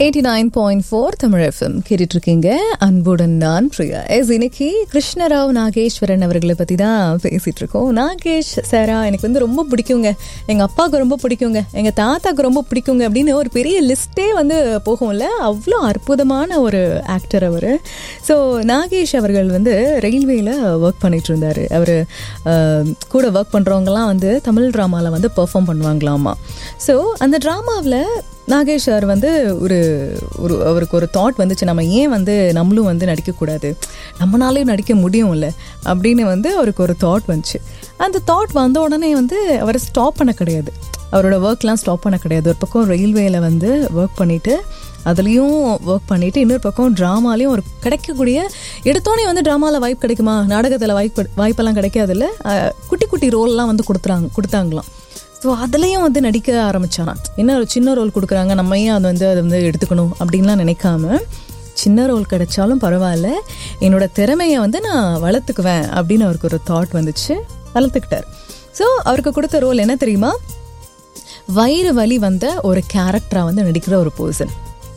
eighty nine point four Tamil FM கேட்டுட்டு இருக்கீங்க அன்புடன் நான் பிரியா எஸ் இன்னைக்கு கிருஷ்ணராவ் நாகேஸ்வரன் அவர்களை பற்றி தான் பேசிட்டு இருக்கோம் நாகேஷ் சாரா எனக்கு வந்து ரொம்ப பிடிக்குங்க எங்கள் அப்பாவுக்கு ரொம்ப பிடிக்குங்க எங்கள் தாத்தாக்கு ரொம்ப பிடிக்குங்க அப்படின்னு ஒரு பெரிய லிஸ்ட்டே வந்து போகும்ல அவ்வளோ அற்புதமான ஒரு ஆக்டர் அவர் ஸோ நாகேஷ் அவர்கள் வந்து ரயில்வேயில் ஒர்க் பண்ணிட்டு இருந்தார் அவர் கூட ஒர்க் பண்ணுறவங்கலாம் வந்து தமிழ் ட்ராமாவில் வந்து பெர்ஃபார்ம் பண்ணுவாங்களாமா ஸோ அந்த ட்ராமாவில் நாகேஷ் சார் வந்து ஒரு ஒரு அவருக்கு ஒரு தாட் வந்துச்சு நம்ம ஏன் வந்து நம்மளும் வந்து நடிக்கக்கூடாது நம்மளாலையும் நடிக்க முடியும்ல அப்படின்னு வந்து அவருக்கு ஒரு தாட் வந்துச்சு அந்த தாட் வந்த உடனே வந்து அவரை ஸ்டாப் பண்ண கிடையாது அவரோட ஒர்க்லாம் ஸ்டாப் பண்ண கிடையாது ஒரு பக்கம் ரயில்வேயில் வந்து ஒர்க் பண்ணிவிட்டு அதுலேயும் ஒர்க் பண்ணிவிட்டு இன்னொரு பக்கம் ட்ராமாலையும் ஒரு கிடைக்கக்கூடிய எடுத்தோடனே வந்து ட்ராமாவில் வாய்ப்பு கிடைக்குமா நாடகத்தில் வாய்ப்பு வாய்ப்பெல்லாம் கிடைக்காதுல்ல குட்டி குட்டி ரோல்லாம் வந்து கொடுத்துறாங்க கொடுத்தாங்களாம் ஸோ அதுலேயும் வந்து நடிக்க ஆரம்பிச்சாராம் என்ன ஒரு சின்ன ரோல் கொடுக்குறாங்க நம்ம ஏன் அதை வந்து அதை வந்து எடுத்துக்கணும் அப்படின்லாம் நினைக்காம சின்ன ரோல் கிடைச்சாலும் பரவாயில்ல என்னோட திறமையை வந்து நான் வளர்த்துக்குவேன் அப்படின்னு அவருக்கு ஒரு தாட் வந்துச்சு வளர்த்துக்கிட்டார் ஸோ அவருக்கு கொடுத்த ரோல் என்ன தெரியுமா வயிறு வலி வந்த ஒரு கேரக்டராக வந்து நடிக்கிற ஒரு பர்சன்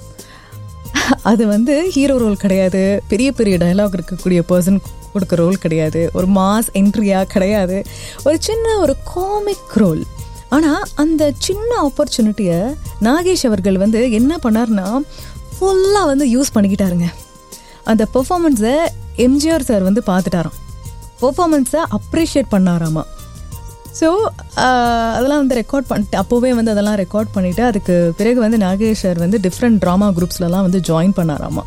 அது வந்து ஹீரோ ரோல் கிடையாது பெரிய பெரிய டைலாக் இருக்கக்கூடிய பர்சன் கொடுக்க ரோல் கிடையாது ஒரு மாஸ் என்ட்ரியாக கிடையாது ஒரு சின்ன ஒரு காமிக் ரோல் ஆனால் அந்த சின்ன ஆப்பர்ச்சுனிட்டியை நாகேஷ் அவர்கள் வந்து என்ன பண்ணார்னா ஃபுல்லாக வந்து யூஸ் பண்ணிக்கிட்டாருங்க அந்த பெர்ஃபார்மன்ஸை எம்ஜிஆர் சார் வந்து பார்த்துட்டாராம் பெர்ஃபார்மன்ஸை அப்ரிஷியேட் பண்ணாராமா ஸோ அதெல்லாம் வந்து ரெக்கார்ட் பண்ணிட்டு அப்போவே வந்து அதெல்லாம் ரெக்கார்ட் பண்ணிவிட்டு அதுக்கு பிறகு வந்து நாகேஷ் சார் வந்து டிஃப்ரெண்ட் ட்ராமா குரூப்ஸ்லலாம் வந்து ஜாயின் பண்ணாராமா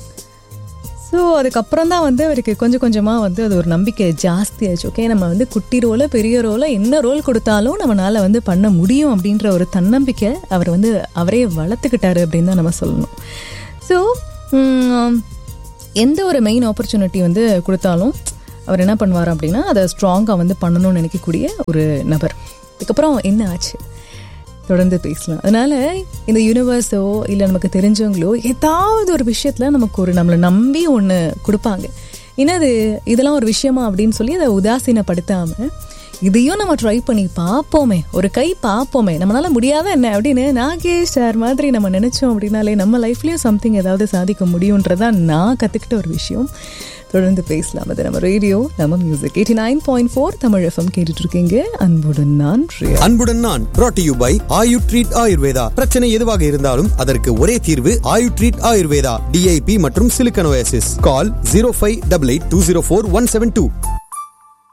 ஸோ அதுக்கப்புறம் தான் வந்து அவருக்கு கொஞ்சம் கொஞ்சமாக வந்து அது ஒரு நம்பிக்கை ஜாஸ்தியாச்சு ஓகே நம்ம வந்து குட்டி ரோலை பெரிய ரோலை என்ன ரோல் கொடுத்தாலும் நம்மளால் வந்து பண்ண முடியும் அப்படின்ற ஒரு தன்னம்பிக்கை அவர் வந்து அவரே வளர்த்துக்கிட்டாரு அப்படின்னு தான் நம்ம சொல்லணும் ஸோ எந்த ஒரு மெயின் ஆப்பர்ச்சுனிட்டி வந்து கொடுத்தாலும் அவர் என்ன பண்ணுவார் அப்படின்னா அதை ஸ்ட்ராங்காக வந்து பண்ணணும்னு நினைக்கக்கூடிய ஒரு நபர் அதுக்கப்புறம் என்ன ஆச்சு தொடர்ந்து பேசலாம் அதனால இந்த யூனிவர்ஸோ இல்லை நமக்கு தெரிஞ்சவங்களோ ஏதாவது ஒரு விஷயத்தில் நமக்கு ஒரு நம்மளை நம்பி ஒன்று கொடுப்பாங்க என்னது இதெல்லாம் ஒரு விஷயமா அப்படின்னு சொல்லி அதை உதாசீனப்படுத்தாமல் இதையும் நம்ம ட்ரை பண்ணி பார்ப்போமே ஒரு கை பார்ப்போமே நம்மளால முடியாத என்ன அப்படின்னு நாகேஷ் சார் மாதிரி நம்ம நினைச்சோம் அப்படின்னாலே நம்ம லைஃப்லயும் சம்திங் ஏதாவது சாதிக்க முடியுன்றதான் நான் கற்றுக்கிட்ட ஒரு விஷயம் தொடர்ந்து பேசலாம் அது நம்ம ரேடியோ நம்ம music eighty nine point four Tamil FM கேட்டுட்டு இருக்கீங்க அன்புடன் நான் அன்புடன் நான் brought you by Ayu treat Ayurveda பிரச்சனை எதுவாக இருந்தாலும் அதற்கு ஒரே தீர்வு ஆயு ட்ரீட் ஆயுர்வேதா டிஐபி மற்றும் சிலிக்கனோசிஸ் call zero five double eight two zero four one seven two